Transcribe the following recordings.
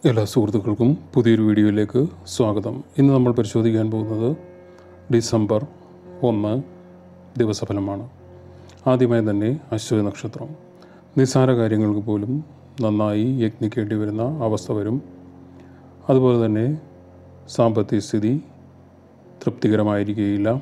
എല്ലാ സുഹൃത്തുക്കൾക്കും പുതിയൊരു വീഡിയോയിലേക്ക് സ്വാഗതം ഇന്ന് നമ്മൾ പരിശോധിക്കാൻ പോകുന്നത് ഡിസംബർ ഒന്ന് ദിവസഫലമാണ് ആദ്യമായി തന്നെ അശ്വതി നക്ഷത്രം നിസ്സാര കാര്യങ്ങൾക്ക് പോലും നന്നായി യജ്ഞിക്കേണ്ടി വരുന്ന അവസ്ഥ വരും അതുപോലെ തന്നെ സാമ്പത്തിക സ്ഥിതി തൃപ്തികരമായിരിക്കുകയില്ല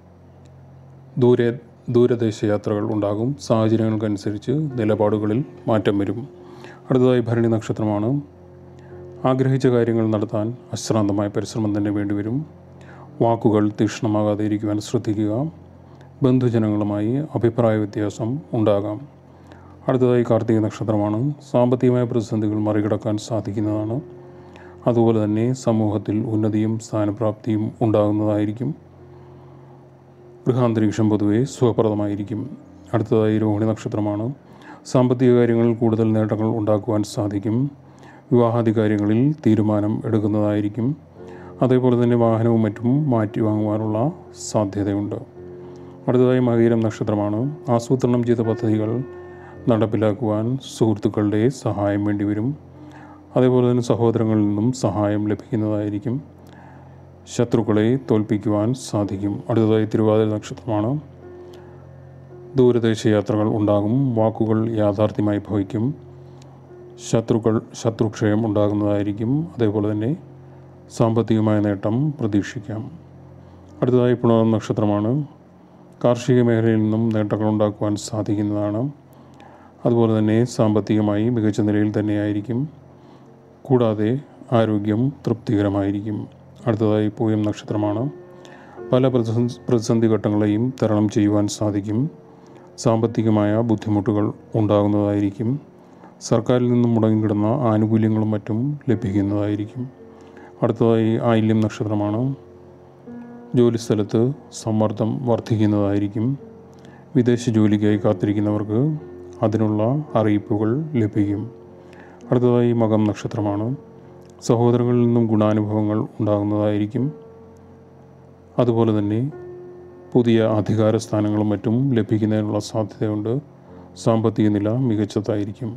ദൂരെ ദൂരദേശ യാത്രകൾ ഉണ്ടാകും സാഹചര്യങ്ങൾക്കനുസരിച്ച് നിലപാടുകളിൽ മാറ്റം വരും അടുത്തതായി ഭരണി നക്ഷത്രമാണ് ആഗ്രഹിച്ച കാര്യങ്ങൾ നടത്താൻ അശ്രാന്തമായ പരിശ്രമം തന്നെ വേണ്ടിവരും വാക്കുകൾ തീക്ഷ്ണമാകാതെ ഇരിക്കുവാൻ ശ്രദ്ധിക്കുക ബന്ധുജനങ്ങളുമായി അഭിപ്രായ വ്യത്യാസം ഉണ്ടാകാം അടുത്തതായി കാർത്തിക നക്ഷത്രമാണ് സാമ്പത്തികമായ പ്രതിസന്ധികൾ മറികടക്കാൻ സാധിക്കുന്നതാണ് അതുപോലെ തന്നെ സമൂഹത്തിൽ ഉന്നതിയും സ്ഥാനപ്രാപ്തിയും ഉണ്ടാകുന്നതായിരിക്കും ഗൃഹാന്തരീക്ഷം പൊതുവെ സുഖപ്രദമായിരിക്കും അടുത്തതായി രോഹിണി നക്ഷത്രമാണ് സാമ്പത്തിക കാര്യങ്ങളിൽ കൂടുതൽ നേട്ടങ്ങൾ ഉണ്ടാക്കുവാൻ സാധിക്കും വിവാഹാദി കാര്യങ്ങളിൽ തീരുമാനം എടുക്കുന്നതായിരിക്കും അതേപോലെ തന്നെ വാഹനവും മറ്റും മാറ്റി വാങ്ങുവാനുള്ള സാധ്യതയുണ്ട് അടുത്തതായി മകീരം നക്ഷത്രമാണ് ആസൂത്രണം ചെയ്ത പദ്ധതികൾ നടപ്പിലാക്കുവാൻ സുഹൃത്തുക്കളുടെ സഹായം വേണ്ടിവരും അതേപോലെ തന്നെ സഹോദരങ്ങളിൽ നിന്നും സഹായം ലഭിക്കുന്നതായിരിക്കും ശത്രുക്കളെ തോൽപ്പിക്കുവാൻ സാധിക്കും അടുത്തതായി തിരുവാതിര നക്ഷത്രമാണ് ദൂരദേശ യാത്രകൾ ഉണ്ടാകും വാക്കുകൾ യാഥാർത്ഥ്യമായി ഭവിക്കും ശത്രുക്കൾ ശത്രുക്ഷയം ഉണ്ടാകുന്നതായിരിക്കും അതേപോലെ തന്നെ സാമ്പത്തികമായ നേട്ടം പ്രതീക്ഷിക്കാം അടുത്തതായി പുണർ നക്ഷത്രമാണ് കാർഷിക മേഖലയിൽ നിന്നും നേട്ടങ്ങൾ ഉണ്ടാക്കുവാൻ സാധിക്കുന്നതാണ് അതുപോലെ തന്നെ സാമ്പത്തികമായി മികച്ച നിലയിൽ തന്നെയായിരിക്കും കൂടാതെ ആരോഗ്യം തൃപ്തികരമായിരിക്കും അടുത്തതായി പൂയം നക്ഷത്രമാണ് പല പ്രതിസന്ധി പ്രതിസന്ധി ഘട്ടങ്ങളെയും തരണം ചെയ്യുവാൻ സാധിക്കും സാമ്പത്തികമായ ബുദ്ധിമുട്ടുകൾ ഉണ്ടാകുന്നതായിരിക്കും സർക്കാരിൽ നിന്നും മുടങ്ങിക്കിടുന്ന ആനുകൂല്യങ്ങളും മറ്റും ലഭിക്കുന്നതായിരിക്കും അടുത്തതായി ആയില്യം നക്ഷത്രമാണ് ജോലിസ്ഥലത്ത് സമ്മർദ്ദം വർദ്ധിക്കുന്നതായിരിക്കും വിദേശ ജോലിക്കായി കാത്തിരിക്കുന്നവർക്ക് അതിനുള്ള അറിയിപ്പുകൾ ലഭിക്കും അടുത്തതായി മകം നക്ഷത്രമാണ് സഹോദരങ്ങളിൽ നിന്നും ഗുണാനുഭവങ്ങൾ ഉണ്ടാകുന്നതായിരിക്കും അതുപോലെ തന്നെ പുതിയ അധികാര സ്ഥാനങ്ങളും മറ്റും ലഭിക്കുന്നതിനുള്ള സാധ്യതയുണ്ട് സാമ്പത്തിക നില മികച്ചതായിരിക്കും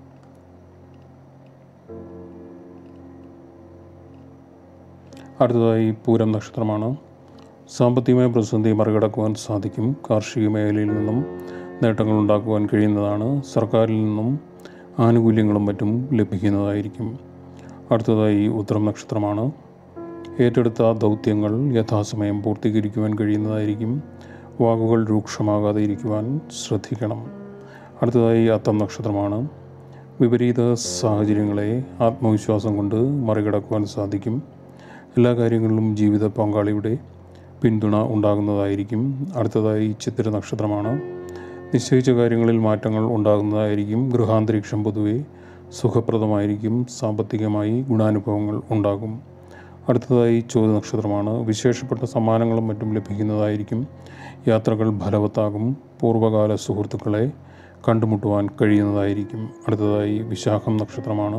അടുത്തതായി പൂരം നക്ഷത്രമാണ് സാമ്പത്തികമായ പ്രതിസന്ധി മറികടക്കുവാൻ സാധിക്കും കാർഷിക മേഖലയിൽ നിന്നും നേട്ടങ്ങൾ ഉണ്ടാക്കുവാൻ കഴിയുന്നതാണ് സർക്കാരിൽ നിന്നും ആനുകൂല്യങ്ങളും മറ്റും ലഭിക്കുന്നതായിരിക്കും അടുത്തതായി ഉത്തരം നക്ഷത്രമാണ് ഏറ്റെടുത്ത ദൗത്യങ്ങൾ യഥാസമയം പൂർത്തീകരിക്കുവാൻ കഴിയുന്നതായിരിക്കും വാക്കുകൾ രൂക്ഷമാകാതെ ഇരിക്കുവാൻ ശ്രദ്ധിക്കണം അടുത്തതായി അത്തം നക്ഷത്രമാണ് വിപരീത സാഹചര്യങ്ങളെ ആത്മവിശ്വാസം കൊണ്ട് മറികടക്കുവാൻ സാധിക്കും എല്ലാ കാര്യങ്ങളിലും ജീവിത പങ്കാളിയുടെ പിന്തുണ ഉണ്ടാകുന്നതായിരിക്കും അടുത്തതായി ചിത്തിര നക്ഷത്രമാണ് നിശ്ചയിച്ച കാര്യങ്ങളിൽ മാറ്റങ്ങൾ ഉണ്ടാകുന്നതായിരിക്കും ഗൃഹാന്തരീക്ഷം പൊതുവെ സുഖപ്രദമായിരിക്കും സാമ്പത്തികമായി ഗുണാനുഭവങ്ങൾ ഉണ്ടാകും അടുത്തതായി ചോദ്യ നക്ഷത്രമാണ് വിശേഷപ്പെട്ട സമ്മാനങ്ങളും മറ്റും ലഭിക്കുന്നതായിരിക്കും യാത്രകൾ ഫലവത്താകും പൂർവ്വകാല സുഹൃത്തുക്കളെ കണ്ടുമുട്ടുവാൻ കഴിയുന്നതായിരിക്കും അടുത്തതായി വിശാഖം നക്ഷത്രമാണ്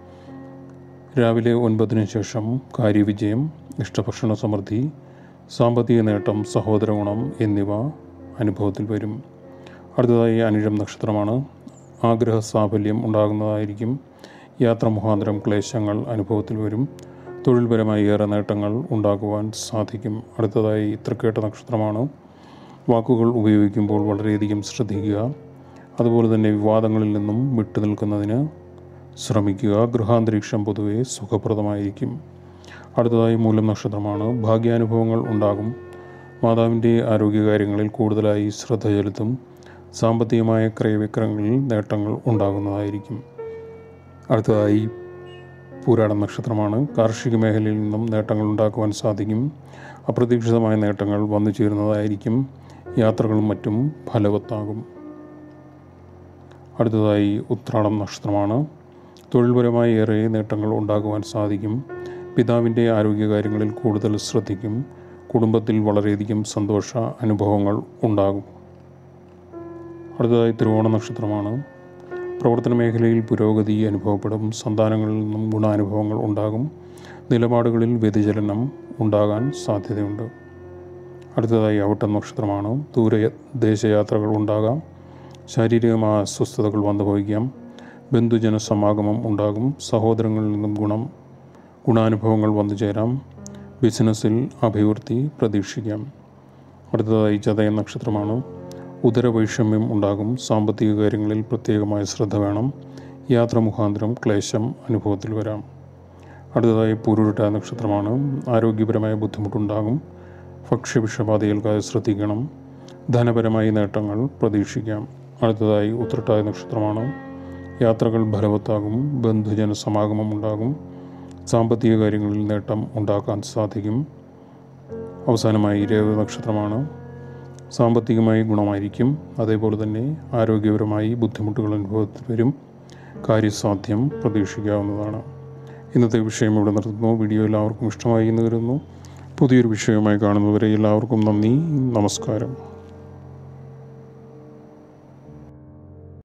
രാവിലെ ഒൻപതിന് ശേഷം കാര്യവിജയം ഇഷ്ടഭക്ഷണ സമൃദ്ധി സാമ്പത്തിക നേട്ടം സഹോദര ഗുണം എന്നിവ അനുഭവത്തിൽ വരും അടുത്തതായി അനിഴം നക്ഷത്രമാണ് ആഗ്രഹ സാഫല്യം ഉണ്ടാകുന്നതായിരിക്കും യാത്ര മുഖാന്തരം ക്ലേശങ്ങൾ അനുഭവത്തിൽ വരും തൊഴിൽപരമായി ഏറെ നേട്ടങ്ങൾ ഉണ്ടാക്കുവാൻ സാധിക്കും അടുത്തതായി തൃക്കേട്ട നക്ഷത്രമാണ് വാക്കുകൾ ഉപയോഗിക്കുമ്പോൾ വളരെയധികം ശ്രദ്ധിക്കുക അതുപോലെ തന്നെ വിവാദങ്ങളിൽ നിന്നും വിട്ടു നിൽക്കുന്നതിന് ശ്രമിക്കുക ഗൃഹാന്തരീക്ഷം പൊതുവെ സുഖപ്രദമായിരിക്കും അടുത്തതായി മൂലം നക്ഷത്രമാണ് ഭാഗ്യാനുഭവങ്ങൾ ഉണ്ടാകും മാതാവിൻ്റെ ആരോഗ്യകാര്യങ്ങളിൽ കൂടുതലായി ശ്രദ്ധ ചെലുത്തും സാമ്പത്തികമായ ക്രയവിക്രയങ്ങളിൽ നേട്ടങ്ങൾ ഉണ്ടാകുന്നതായിരിക്കും അടുത്തതായി പൂരാട നക്ഷത്രമാണ് കാർഷിക മേഖലയിൽ നിന്നും നേട്ടങ്ങൾ ഉണ്ടാക്കുവാൻ സാധിക്കും അപ്രതീക്ഷിതമായ നേട്ടങ്ങൾ വന്നു ചേരുന്നതായിരിക്കും യാത്രകളും മറ്റും ഫലവത്താകും അടുത്തതായി ഉത്രാടം നക്ഷത്രമാണ് തൊഴിൽപരമായി ഏറെ നേട്ടങ്ങൾ ഉണ്ടാക്കുവാൻ സാധിക്കും പിതാവിൻ്റെ ആരോഗ്യകാര്യങ്ങളിൽ കൂടുതൽ ശ്രദ്ധിക്കും കുടുംബത്തിൽ വളരെയധികം സന്തോഷ അനുഭവങ്ങൾ ഉണ്ടാകും അടുത്തതായി തിരുവോണ നക്ഷത്രമാണ് പ്രവർത്തന മേഖലയിൽ പുരോഗതി അനുഭവപ്പെടും സന്താനങ്ങളിൽ നിന്നും ഗുണാനുഭവങ്ങൾ ഉണ്ടാകും നിലപാടുകളിൽ വ്യതിചലനം ഉണ്ടാകാൻ സാധ്യതയുണ്ട് അടുത്തതായി ഔട്ടം നക്ഷത്രമാണ് ദൂര ദേശയാത്രകൾ ഉണ്ടാകാം ശാരീരികമായ അസ്വസ്ഥതകൾ വന്നു ഭവിക്കാം ബന്ധുജന സമാഗമം ഉണ്ടാകും സഹോദരങ്ങളിൽ നിന്നും ഗുണം ഗുണാനുഭവങ്ങൾ വന്നു ചേരാം ബിസിനസ്സിൽ അഭിവൃദ്ധി പ്രതീക്ഷിക്കാം അടുത്തതായി ചതയ നക്ഷത്രമാണ് ഉദരവൈഷമ്യം ഉണ്ടാകും സാമ്പത്തിക കാര്യങ്ങളിൽ പ്രത്യേകമായ ശ്രദ്ധ വേണം യാത്ര മുഖാന്തരം ക്ലേശം അനുഭവത്തിൽ വരാം അടുത്തതായി പൂരുരുട്ട നക്ഷത്രമാണ് ആരോഗ്യപരമായ ബുദ്ധിമുട്ടുണ്ടാകും ഭക്ഷ്യവിഷബാധകൾക്കായി ശ്രദ്ധിക്കണം ധനപരമായ നേട്ടങ്ങൾ പ്രതീക്ഷിക്കാം അടുത്തതായി ഉത്രട്ടായ നക്ഷത്രമാണ് യാത്രകൾ ഫലവത്താകും ബന്ധുജന സമാഗമം ഉണ്ടാകും സാമ്പത്തിക കാര്യങ്ങളിൽ നേട്ടം ഉണ്ടാക്കാൻ സാധിക്കും അവസാനമായി രേവ നക്ഷത്രമാണ് സാമ്പത്തികമായി ഗുണമായിരിക്കും അതേപോലെ തന്നെ ആരോഗ്യപരമായി ബുദ്ധിമുട്ടുകൾ അനുഭവത്തിൽ വരും കാര്യസാധ്യം പ്രതീക്ഷിക്കാവുന്നതാണ് ഇന്നത്തെ വിഷയം ഇവിടെ നിർത്തുന്നു വീഡിയോ എല്ലാവർക്കും ഇഷ്ടമായി എന്ന് കരുതുന്നു പുതിയൊരു വിഷയവുമായി കാണുന്നവരെ എല്ലാവർക്കും നന്ദി നമസ്കാരം